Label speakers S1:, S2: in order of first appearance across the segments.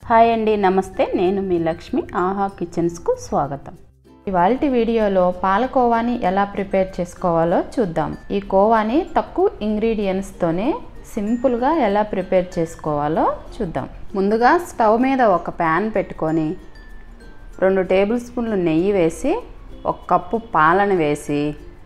S1: hi అండి నమస్తే నేను మీ లక్ష్మి ఆహా కిచెన్స్కు స్వాగతం ఇవాళ వీడియోలో పాలకోవాని ఎలా ప్రిపేర్ చేసుకోవాలో చూద్దాం ఈ కోవాని తక్కువ ఇంగ్రీడియంట్స్తోనే సింపుల్గా ఎలా ప్రిపేర్ చేసుకోవాలో చూద్దాం ముందుగా స్టవ్ మీద ఒక ప్యాన్ పెట్టుకొని రెండు టేబుల్ స్పూన్లు నెయ్యి వేసి ఒక కప్పు పాలను వేసి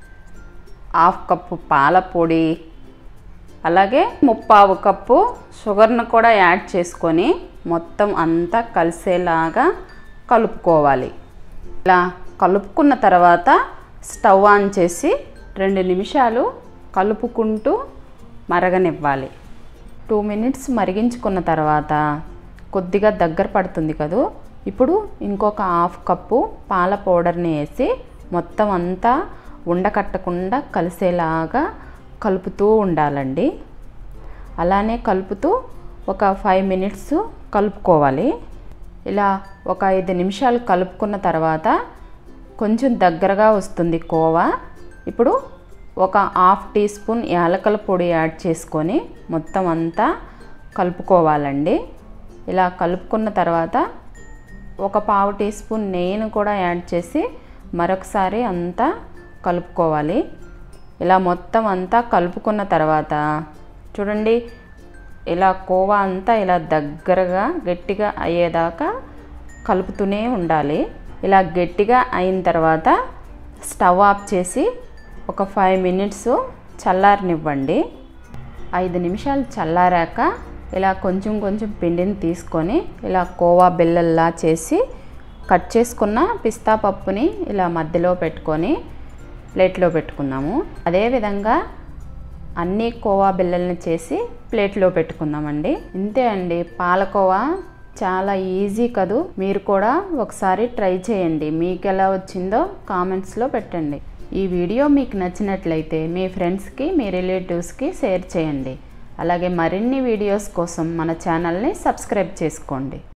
S1: హాఫ్ కప్పు పాల పొడి అలాగే ముప్పావు కప్పు షుగర్ను కూడా యాడ్ చేసుకొని మొత్తం అంతా కలిసేలాగా కలుపుకోవాలి ఇలా కలుపుకున్న తర్వాత స్టవ్ ఆన్ చేసి రెండు నిమిషాలు కలుపుకుంటూ మరగనివ్వాలి టూ మినిట్స్ మరిగించుకున్న తర్వాత కొద్దిగా దగ్గర పడుతుంది కదూ ఇప్పుడు ఇంకొక హాఫ్ కప్పు పాల పౌడర్ని వేసి మొత్తం అంతా ఉండకట్టకుండా కలిసేలాగా కలుపుతూ ఉండాలండి అలానే కలుపుతూ ఒక ఫైవ్ మినిట్స్ కలుపుకోవాలి ఇలా ఒక ఐదు నిమిషాలు కలుపుకున్న తర్వాత కొంచెం దగ్గరగా వస్తుంది కోవా ఇప్పుడు ఒక హాఫ్ టీ స్పూన్ యాలకల పొడి యాడ్ చేసుకొని మొత్తం అంతా కలుపుకోవాలండి ఇలా కలుపుకున్న తర్వాత ఒక పావు టీ స్పూన్ నెయ్యిని కూడా యాడ్ చేసి మరొకసారి అంతా కలుపుకోవాలి ఇలా మొత్తం అంతా కలుపుకున్న తర్వాత చూడండి ఇలా కోవా అంతా ఇలా దగ్గరగా గట్టిగా అయ్యేదాకా కలుపుతూనే ఉండాలి ఇలా గట్టిగా అయిన తర్వాత స్టవ్ ఆఫ్ చేసి ఒక ఫైవ్ మినిట్స్ చల్లారనివ్వండి ఐదు నిమిషాలు చల్లారాక ఇలా కొంచెం కొంచెం పిండిని తీసుకొని ఇలా కోవా బిల్లల్లా చేసి కట్ చేసుకున్న పిస్తా పప్పుని ఇలా మధ్యలో పెట్టుకొని ప్లేట్లో పెట్టుకుందాము అదేవిధంగా అన్ని కోవా బిల్లల్ని చేసి ప్లేట్లో పెట్టుకుందామండి ఇంతే అండి పాలకోవా చాలా ఈజీ కదూ మీరు కూడా ఒకసారి ట్రై చేయండి మీకు ఎలా వచ్చిందో కామెంట్స్లో పెట్టండి ఈ వీడియో మీకు నచ్చినట్లయితే మీ ఫ్రెండ్స్కి మీ రిలేటివ్స్కి షేర్ చేయండి అలాగే మరిన్ని వీడియోస్ కోసం మన ఛానల్ని సబ్స్క్రైబ్ చేసుకోండి